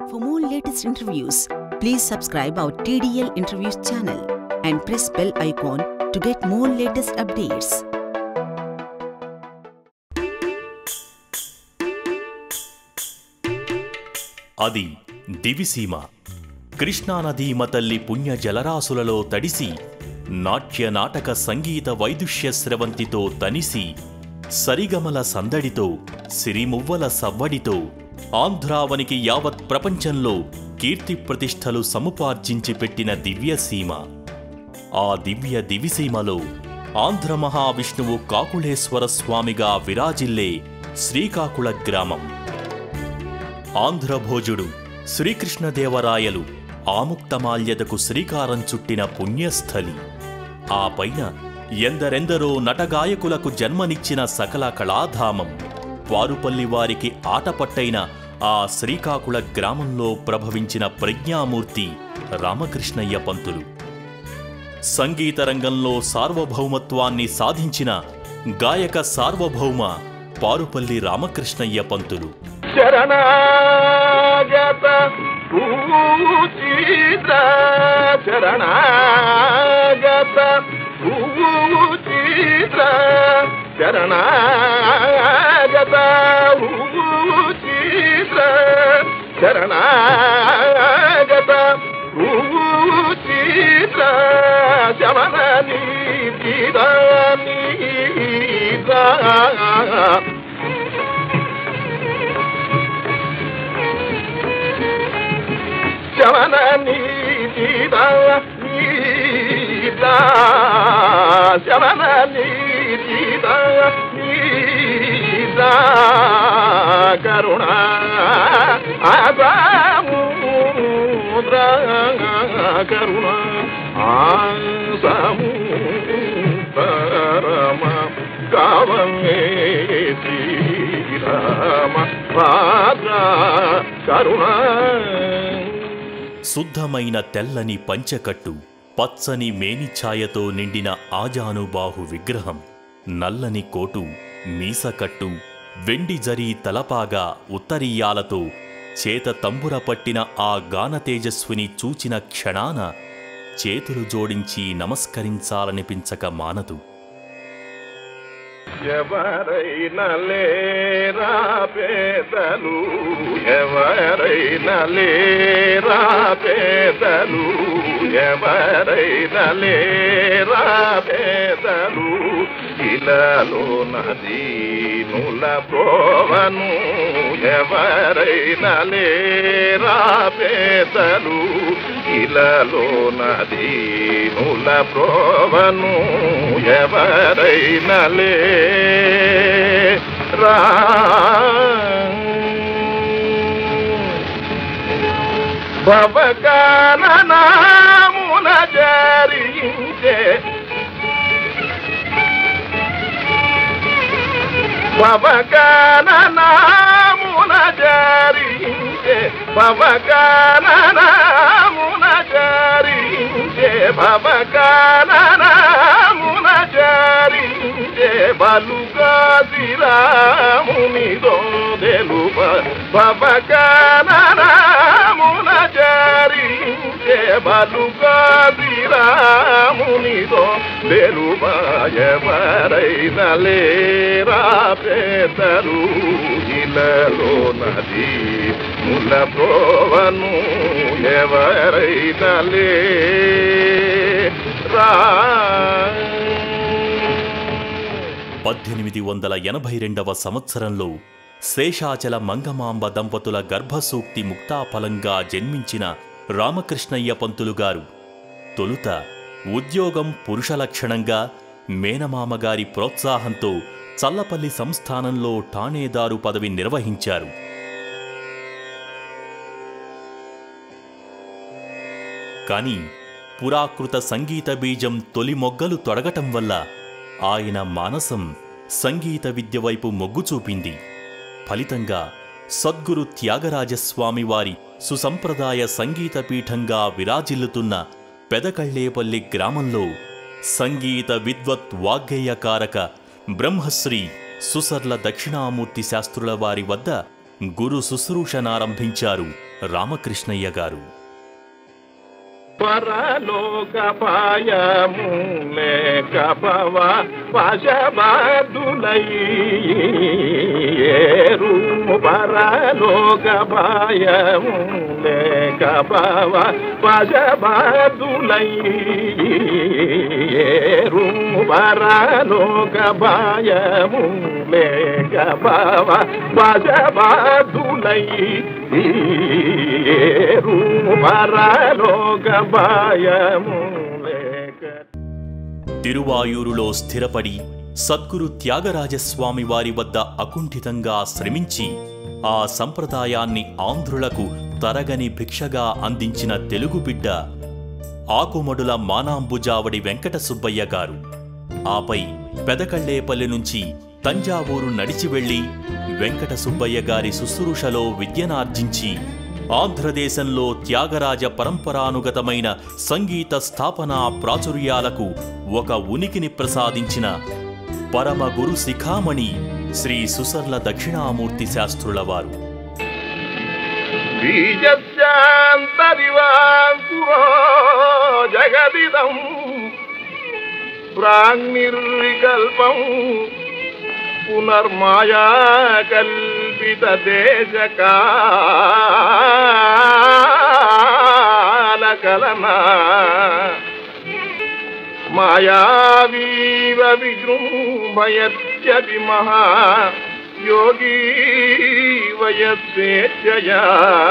For more latest interviews, please subscribe our TDL Interviews channel and press bell icon to get more latest updates. అది దివిసీమ కృష్ణానదీమ తల్లి పుణ్య జలరాశులలో తడిసి నాట్య నాటక సంగీత వైదుష్య స్రవంతితో తనిసి సరిగమల సందడితో సిరిమువ్వల సవ్వడితో ఆంధ్రావనికి యావత్ ప్రపంచంలో కీర్తి ప్రతిష్టలు సముపార్జించి పెట్టిన దివ్యసీమ ఆ దివ్య దివిసీమలో ఆంధ్ర మహావిష్ణువు కాకుళేశ్వర స్వామిగా విరాజిల్లే శ్రీకాకుళ గ్రామం ఆంధ్రభోజుడు శ్రీకృష్ణదేవరాయలు ఆముక్తమాల్యదకు శ్రీకారం చుట్టిన పుణ్యస్థలి ఆ పైన ఎందరెందరో నటగాయకులకు జన్మనిచ్చిన సకల కళాధామం వారుపల్లి వారికి ఆటపట్టైన ఆ శ్రీకాకుళ గ్రామంలో ప్రభవించిన ప్రజ్ఞామూర్తి రామకృష్ణయ్య పంతులు సంగీత రంగంలో సార్వభౌమత్వాన్ని సాధించిన గాయక సార్వభౌమ పారుపల్లి రామకృష్ణయ్య పంతులు శరణాగత పూచిత శరణాగత పూచిత శరణాగత పూచిత శరణాగత పూచిత శమన నీతిద నీత శవన నీతిద నీత శవన నీతిద నీత కరుణ ఆసముద్ర కరుణ ఆసముద్రమ కావమే శ్రీరామ పాద్ర కరుణ శుద్ధమైన తెల్లని పంచకట్టు పచ్చని మేనిఛాయతో నిండిన ఆజానుబాహు విగ్రహం నల్లని కోటు మీసకట్టు వెండి జరీ తలపాగా ఉత్తరీయాలతో చేత తంబుర పట్టిన ఆ గాన తేజస్విని చూచిన క్షణాన చేతులు జోడించి నమస్కరించాలనిపించక మానదు ఎవరైనా లేరా పేదలు ఎవరైనా లేరా పేదలు ఎవరైనా లేరా పేదలు ఇలాలో నదీనుల ప్రోవను ఎవరైనా లేరా పేదలు ఇలాలో నదీనుల ప్రోవను ఎవరైనా లేరా భవకాననామున జరించే భవకాననామున జరించే భవకాననామున జరించే భవకాననామున జరించే బలుగా శ్రీరాముని దోదెలుప భవకాననామున జరించే బలుగా శ్రీరాముని దోదెలుప ఎవరైనా లేరా పేదలు ఇలలో నది ముల ప్రోవను ఎవరైనా లేరా పద్దెనిమిది వందల ఎనభై రెండవ సంవత్సరంలో శేషాచల మంగమాంబ దంపతుల గర్భసూక్తి ముక్తాఫలంగా జన్మించిన రామకృష్ణయ్య పంతులు గారు తొలుత ఉద్యోగం పురుష లక్షణంగా మేనమామగారి ప్రోత్సాహంతో చల్లపల్లి సంస్థానంలో ఠాణేదారు పదవి నిర్వహించారు కాని పురాకృత సంగీత బీజం తొలి మొగ్గలు తొడగటం వల్ల ఆయన మానసం సంగీత విద్య వైపు మొగ్గు చూపింది ఫలితంగా సద్గురు త్యాగరాజస్వామి వారి సుసంప్రదాయ సంగీత పీఠంగా విరాజిల్లుతున్న పెదకళ్ళేపల్లి గ్రామంలో సంగీత విద్వత్ వాగ్గేయకారక బ్రహ్మశ్రీ సుసర్ల దక్షిణామూర్తి శాస్త్రుల వారి వద్ద గురు శుశ్రూషనారంభించారు రామకృష్ణయ్య గారు పరలోక పాయము లేక పవ వశబాదులయ్యేరు పరలోక పాయము లేక పవ వశబాదులయ్యేరు పరలోక పాయము లేక పవ వశబాదులయ్యేరు పరలోక పాయము లేక తిరువాయూరులో స్థిరపడి సద్గురు త్యాగరాజస్వామి వారి వద్ద అకుంఠితంగా శ్రమించి ఆ సంప్రదాయాన్ని ఆంధ్రులకు తరగని భిక్షగా అందించిన తెలుగు బిడ్డ ఆకుమడుల మానాంబుజావడి వెంకట సుబ్బయ్య గారు ఆపై పెదకళ్ళేపల్లి నుంచి తంజావూరు నడిచి వెళ్లి వెంకట సుబ్బయ్య గారి శుశ్రూషలో విద్యనార్జించి ఆంధ్రదేశంలో త్యాగరాజ పరంపరానుగతమైన సంగీత స్థాపన ప్రాచుర్యాలకు ఒక ఉనికిని ప్రసాదించిన పరమ గురు శిఖామణి శ్రీ సుసర్ల దక్షిణామూర్తి శాస్త్రుల వారు బీజస్యాంతరివాంకురో జగదిదం ప్రాంగ్నిర్వికల్పం పునర్మాయా కల్పిత దేశకాలకలనా మాయావీవ విజృంభయత్యపి మహా యోగీ వయస్వేచ్ఛయా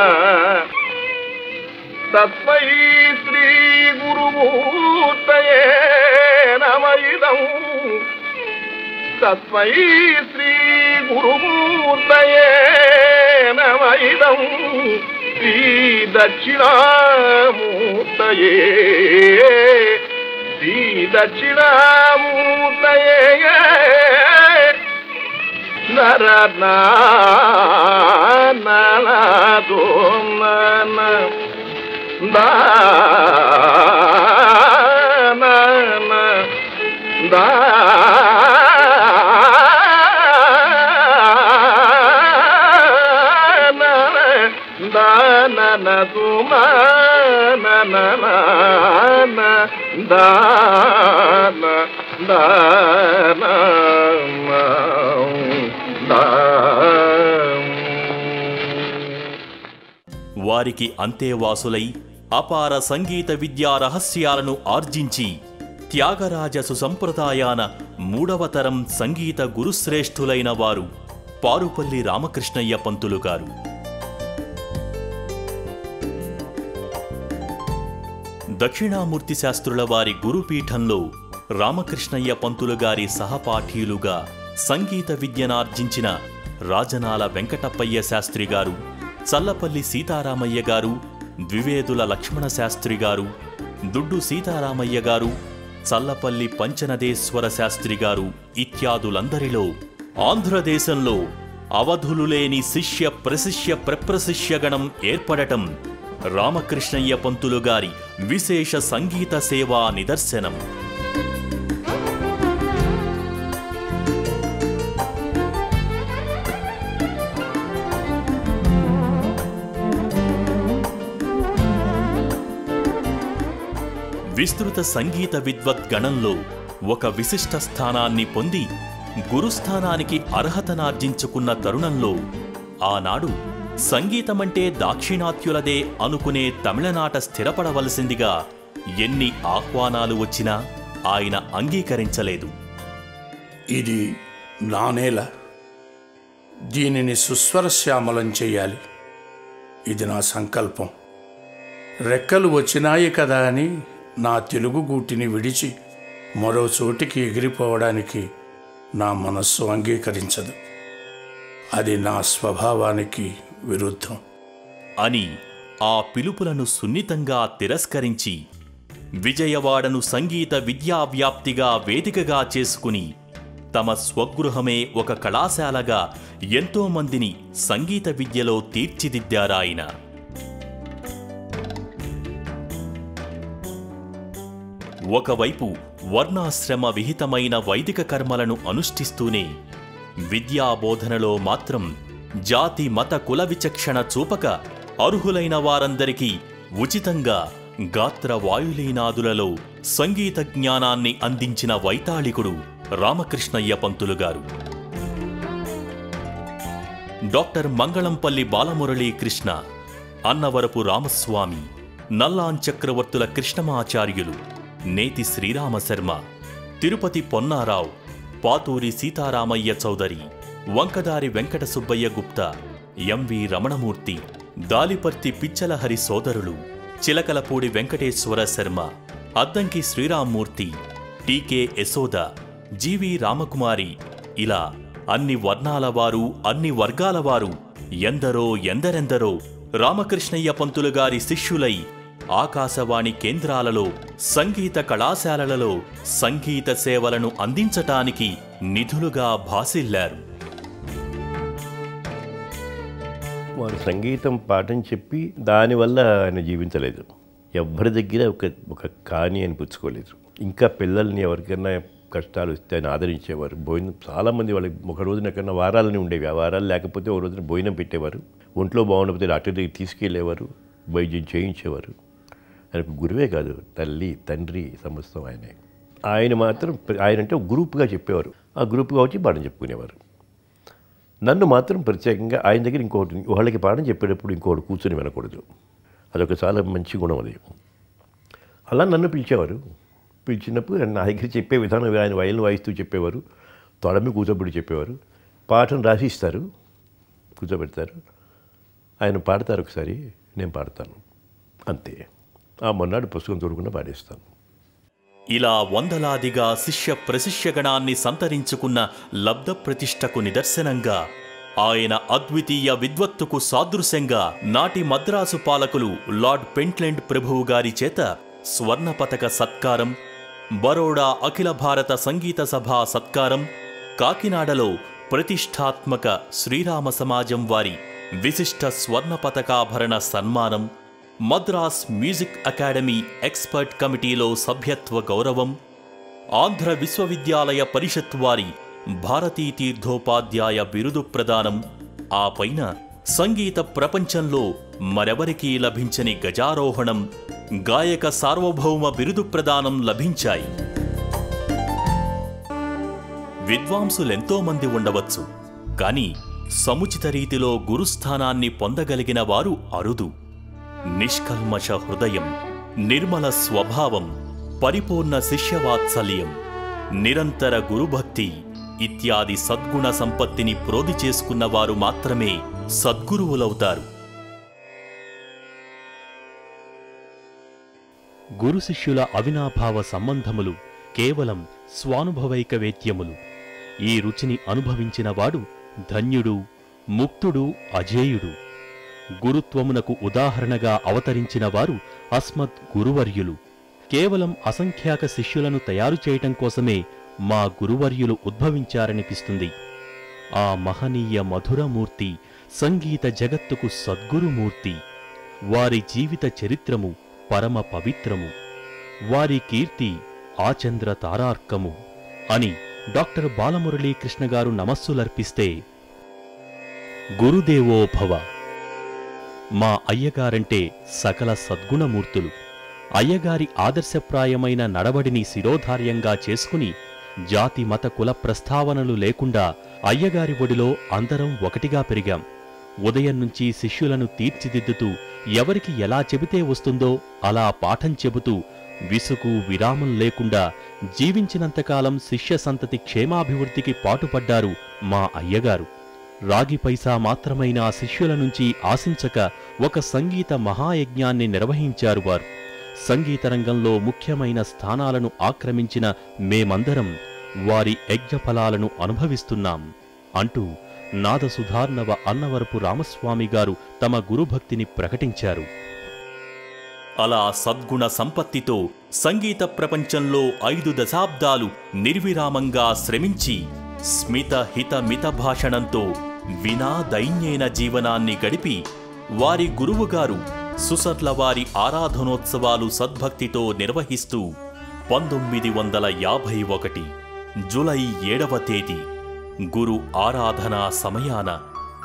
తస్మై శ్రీ గురుమూర్తయే నమయిదం తస్మై శ్రీ గురుమూర్తయే నమయిదం శ్రీ దక్షిణామూర్తయే శ్రీ దక్షిణామూర్తయే నర నాదో నన దాన దా దాన సుమన దాన దాన వారికి అంతేవాసులై అపార సంగీత విద్యా రహస్యాలను ఆర్జించి త్యాగరాజ సుసంప్రదాయాన మూడవ తరం సంగీత గురుశ్రేష్ఠులైన వారు పారుపల్లి రామకృష్ణయ్య పంతులు గారు దక్షిణామూర్తి శాస్త్రుల వారి గురుపీఠంలో రామకృష్ణయ్య పంతులు గారి సహపాఠీయులుగా సంగీత విద్యనార్జించిన రాజనాల వెంకటప్పయ్య శాస్త్రి గారు చల్లపల్లి సీతారామయ్య గారు ద్వివేదుల లక్ష్మణ శాస్త్రి గారు దుడ్డు సీతారామయ్య గారు చల్లపల్లి పంచనదేశ్వర శాస్త్రి గారు ఇత్యాదులందరిలో ఆంధ్రదేశంలో అవధులు లేని శిష్య ప్రశిష్య ప్రప్రశిష్యగణం ఏర్పడటం రామకృష్ణయ్య పంతులు గారి విశేష సంగీత సేవా నిదర్శనం విస్తృత సంగీత విద్వద్గణంలో ఒక విశిష్ట స్థానాన్ని పొంది గురుస్థానానికి అర్హతనార్జించుకున్న తరుణంలో ఆనాడు సంగీతమంటే దాక్షిణాత్యులదే అనుకునే తమిళనాట స్థిరపడవలసిందిగా ఎన్ని ఆహ్వానాలు వచ్చినా ఆయన అంగీకరించలేదు ఇది నా నేల దీనిని సుస్వరశ్యామలం చేయాలి ఇది నా సంకల్పం రెక్కలు వచ్చినాయి కదా అని నా తెలుగు గూటిని విడిచి మరో చోటికి ఎగిరిపోవడానికి నా మనస్సు అంగీకరించదు అది నా స్వభావానికి విరుద్ధం అని ఆ పిలుపులను సున్నితంగా తిరస్కరించి విజయవాడను సంగీత విద్యావ్యాప్తిగా వేదికగా చేసుకుని తమ స్వగృహమే ఒక కళాశాలగా ఎంతో మందిని సంగీత విద్యలో తీర్చిదిద్దారాయన ఒకవైపు వర్ణాశ్రమ విహితమైన వైదిక కర్మలను అనుష్ఠిస్తూనే విద్యాబోధనలో మాత్రం జాతి మత కుల విచక్షణ చూపక అర్హులైన వారందరికీ ఉచితంగా గాత్ర వాయులీనాదులలో సంగీత జ్ఞానాన్ని అందించిన వైతాళికుడు రామకృష్ణయ్య పంతులు గారు డాక్టర్ మంగళంపల్లి బాలమురళీ కృష్ణ అన్నవరపు రామస్వామి నల్లాన్ చక్రవర్తుల కృష్ణమాచార్యులు నేతి శ్రీరామశర్మ తిరుపతి పొన్నారావు పాతూరి సీతారామయ్య చౌదరి వంకదారి వెంకట సుబ్బయ్య గుప్తా ఎంవి రమణమూర్తి దాలిపర్తి పిచ్చలహరి సోదరులు చిలకలపూడి వెంకటేశ్వర శర్మ అద్దంకి శ్రీరామ్మూర్తి టీకే యశోద జీవి రామకుమారి ఇలా అన్ని వర్ణాల వారు అన్ని వర్గాల వారు ఎందరో ఎందరెందరో రామకృష్ణయ్య పంతులు గారి శిష్యులై ఆకాశవాణి కేంద్రాలలో సంగీత కళాశాలలలో సంగీత సేవలను అందించటానికి నిధులుగా భాసిల్లారు వారు సంగీతం పాఠం చెప్పి దానివల్ల ఆయన జీవించలేదు ఎవ్వరి దగ్గర ఒక ఒక కాని అని పుచ్చుకోలేదు ఇంకా పిల్లల్ని ఎవరికైనా కష్టాలు వస్తే ఆయన ఆదరించేవారు భోజనం చాలామంది వాళ్ళకి ఒక రోజున కన్నా వారాలని ఉండేవి ఆ వారాలు లేకపోతే ఒక రోజున భోజనం పెట్టేవారు ఒంట్లో బాగుండకపోతే డాక్టర్ దగ్గరికి తీసుకెళ్లేవారు వైద్యం చేయించేవారు ఆయనకు గురువే కాదు తల్లి తండ్రి సమస్తం ఆయనే ఆయన మాత్రం ఆయన అంటే ఒక గ్రూప్గా చెప్పేవారు ఆ గ్రూప్గా వచ్చి పాఠం చెప్పుకునేవారు నన్ను మాత్రం ప్రత్యేకంగా ఆయన దగ్గర ఇంకోటి వాళ్ళకి పాఠం చెప్పేటప్పుడు ఇంకోటి కూర్చొని వినకూడదు అదొక చాలా మంచి గుణం అది అలా నన్ను పిలిచేవారు పిలిచినప్పుడు నా దగ్గర చెప్పే విధానం ఆయన వయలు వాయిస్తూ చెప్పేవారు తొడమి కూర్చోబెట్టి చెప్పేవారు పాఠం రాసిస్తారు కూర్చోబెడతారు ఆయన పాడతారు ఒకసారి నేను పాడతాను అంతే ఆ మొన్నాడు పుస్తకం చూడకుండా పాడేస్తాను ఇలా వందలాదిగా శిష్య ప్రశిష్యగణాన్ని సంతరించుకున్న లబ్ధ ప్రతిష్టకు నిదర్శనంగా ఆయన అద్వితీయ విద్వత్తుకు సాదృశ్యంగా నాటి మద్రాసు పాలకులు లార్డ్ పెంట్లెండ్ ప్రభువు గారి చేత స్వర్ణ పతక సత్కారం బరోడా అఖిల భారత సంగీత సభ సత్కారం కాకినాడలో ప్రతిష్టాత్మక శ్రీరామ సమాజం వారి విశిష్ట స్వర్ణ పతకాభరణ సన్మానం మద్రాస్ మ్యూజిక్ అకాడమీ ఎక్స్పర్ట్ కమిటీలో సభ్యత్వ గౌరవం ఆంధ్ర విశ్వవిద్యాలయ పరిషత్ వారి భారతీ తీర్థోపాధ్యాయ బిరుదు ప్రదానం ఆ పైన సంగీత ప్రపంచంలో మరెవరికీ లభించని గజారోహణం గాయక సార్వభౌమ బిరుదు ప్రదానం లభించాయి విద్వాంసులెంతో మంది ఉండవచ్చు కాని సముచిత రీతిలో గురుస్థానాన్ని పొందగలిగిన వారు అరుదు నిష్కల్మష హృదయం నిర్మల స్వభావం పరిపూర్ణ శిష్యవాత్సల్యం నిరంతర గురుభక్తి ఇత్యాది సద్గుణ సంపత్తిని ప్రోది చేసుకున్న వారు మాత్రమే సద్గురువులవుతారు గురు శిష్యుల అవినాభావ సంబంధములు కేవలం స్వానుభవైక వేద్యములు ఈ రుచిని అనుభవించిన వాడు ధన్యుడు ముక్తుడు అజేయుడు గురుత్వమునకు ఉదాహరణగా అవతరించిన వారు అస్మత్ గురువర్యులు కేవలం అసంఖ్యాక శిష్యులను తయారు చేయటం కోసమే మా గురువర్యులు ఉద్భవించారనిపిస్తుంది ఆ మహనీయ మధురమూర్తి సంగీత జగత్తుకు సద్గురుమూర్తి వారి జీవిత చరిత్రము పరమ పవిత్రము వారి కీర్తి ఆచంద్ర తారార్కము అని డాక్టర్ బాలమురళీ కృష్ణ గారు నమస్సులర్పిస్తే గురుదేవో భవ మా అయ్యగారంటే సకల సద్గుణమూర్తులు అయ్యగారి ఆదర్శప్రాయమైన నడవడిని శిరోధార్యంగా చేసుకుని జాతి మత కుల ప్రస్తావనలు లేకుండా అయ్యగారి ఒడిలో అందరం ఒకటిగా పెరిగాం ఉదయం నుంచి శిష్యులను తీర్చిదిద్దుతూ ఎవరికి ఎలా చెబితే వస్తుందో అలా పాఠం చెబుతూ విసుగు విరామం లేకుండా జీవించినంతకాలం శిష్య సంతతి క్షేమాభివృద్ధికి పాటుపడ్డారు మా అయ్యగారు రాగి పైసా మాత్రమైన ఆ శిష్యుల నుంచి ఆశించక ఒక సంగీత మహాయజ్ఞాన్ని నిర్వహించారు వారు సంగీత రంగంలో ముఖ్యమైన స్థానాలను ఆక్రమించిన మేమందరం వారి యజ్ఞఫలాలను అనుభవిస్తున్నాం అంటూ నాదసుధార్ణవ అన్నవరపు రామస్వామి గారు తమ గురుభక్తిని ప్రకటించారు అలా సద్గుణ సంపత్తితో సంగీత ప్రపంచంలో ఐదు దశాబ్దాలు నిర్విరామంగా శ్రమించి స్మిత హిత మిత భాషణంతో వినా దైన్యైన జీవనాన్ని గడిపి వారి గురువుగారు సుసర్ల వారి ఆరాధనోత్సవాలు సద్భక్తితో నిర్వహిస్తూ పంతొమ్మిది వందల యాభై ఒకటి జులై ఏడవ తేదీ గురు ఆరాధనా సమయాన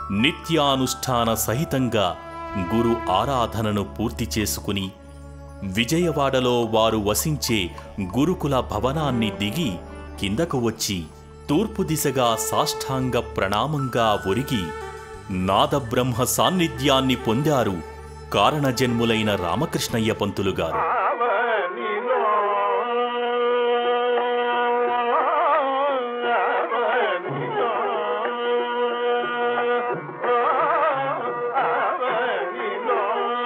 నిత్యానుష్ఠాన సహితంగా గురు ఆరాధనను పూర్తి చేసుకుని విజయవాడలో వారు వసించే గురుకుల భవనాన్ని దిగి కిందకు వచ్చి తూర్పు దిశగా సాష్టాంగ ప్రణామంగా ఒరిగి నాదబ్రహ్మ సాన్నిధ్యాన్ని పొందారు కారణజన్ములైన రామకృష్ణయ్య పంతులు గారు అవనిలో అవనిలో అవనిలో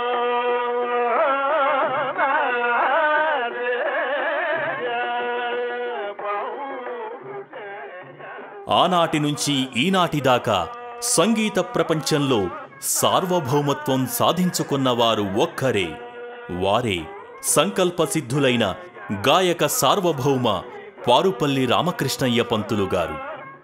ఆనాటి నుంచి ఈనాటి దాకా సంగీత ప్రపంచంలో సార్వభౌమత్వం సాధించుకున్నవారు ఒక్కరే వారే సంకల్ప సిద్ధులైన గాయక సార్వభౌమ పారుపల్లి రామకృష్ణయ్య పంతులు గారు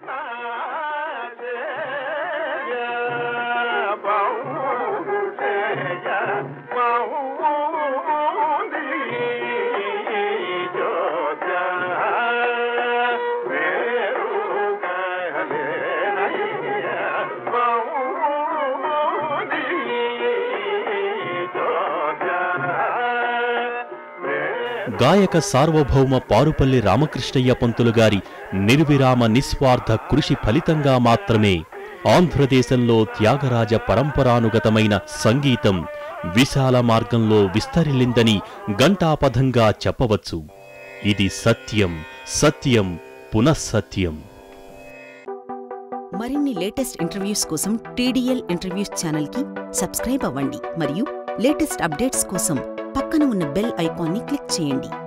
గాయక సార్వభౌమ పారుపల్లి రామకృష్ణయ్య పంతులు గారి నిర్విరామ నిస్వార్థ కృషి ఫలితంగా మాత్రమే ఆంధ్రదేశంలో త్యాగరాజ పరంపరానుగతమైన సంగీతం విశాల మార్గంలో విస్తరిల్లిందని గంటాపథంగా చెప్పవచ్చు ఇది సత్యం సత్యం పునఃసత్యం మరిన్ని లేటెస్ట్ ఇంటర్వ్యూస్ కోసం టీడీఎల్ ఇంటర్వ్యూస్ ఛానల్కి సబ్స్క్రైబ్ అవ్వండి మరియు లేటెస్ట్ అప్డేట్స్ కోసం పక్కన ఉన్న బెల్ ఐకాన్ని క్లిక్ చేయండి